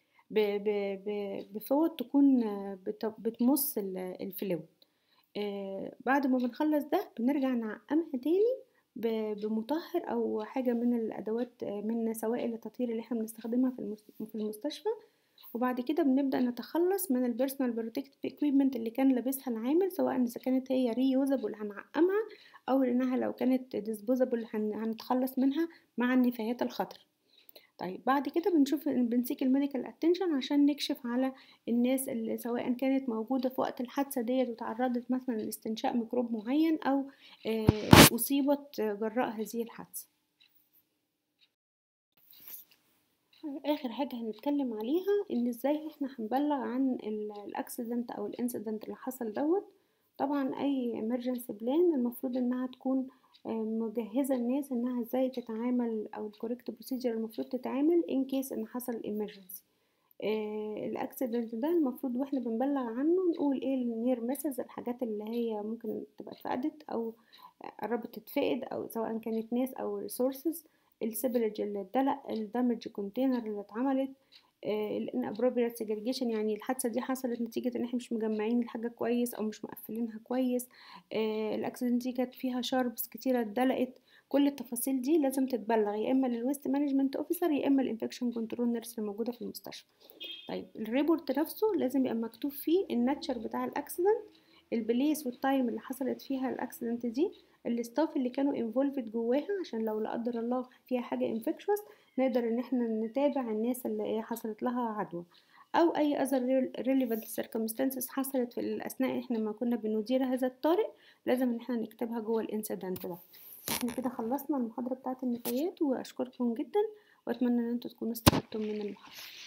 بفوط تكون بتمص الفلويد آه بعد ما بنخلص ده بنرجع نعقمها تاني بمطهر او حاجه من الادوات من سوائل التطهير اللي احنا بنستخدمها في المستشفى وبعد كده بنبدا نتخلص من البيرسونال بروتكتيف اكويبمنت اللي كان لابسها العامل سواء اذا كانت هي ريوزابل هنعقمها او انها لو كانت ديسبوزابل هنتخلص منها مع النفايات الخطر طيب بعد كده بنشوف بنسيك الميديكال اتنشن عشان نكشف على الناس اللي سواء كانت موجودة في وقت الحادثة ديت وتعرضت مثلا لاستنشاق ميكروب معين أو أصيبت جراء هذه الحادثة اخر حاجة هنتكلم عليها ان ازاي احنا هنبلغ عن الاكسيدنت او الانسيدنت اللي حصل دوت طبعا اي emergency بلان المفروض انها تكون مجهزة الناس انها ازاي تتعامل او الكوريكت بروسيجر المفروض تتعامل ان كيس ان حصل emergency الاكسيدنت ده المفروض واحنا بنبلغ عنه نقول ايه النير مسز الحاجات اللي هي ممكن تبقى اتفقدت او قربت تتفقد او سواء كانت ناس او ريسورسز السيبلج اللي اتدلق الدامج كونتينر اللي اتعملت الان ابروبريت سيجريجيشن يعني الحادثه دي حصلت نتيجه ان احنا مش مجمعين الحاجه كويس او مش مقفلينها كويس الاكسيدنت دي كانت فيها شاربس كتيره اتدلقت كل التفاصيل دي لازم تتبلغ يا اما للويست مانجمنت اوفيسر يا اما الانفكشن كنترول نيرس اللي موجوده في المستشفى طيب الريبورت نفسه لازم يبقى مكتوب فيه الناتشر بتاع الاكسيدنت البليس والتايم اللي حصلت فيها الاكسيدنت دي الستاف اللي كانوا انفولفد جواها عشان لو لا قدر الله فيها حاجه انفكشوس نقدر ان احنا نتابع الناس اللي حصلت لها عدوى او اي other relevant circumstances حصلت في الاثناء احنا ما كنا بندير هذا الطارئ لازم ان احنا نكتبها جوه الانسيدنت ده احنا كده خلصنا المحاضره بتاعه النفايات واشكركم جدا واتمنى ان انتوا تكونوا استفدتم من المحاضره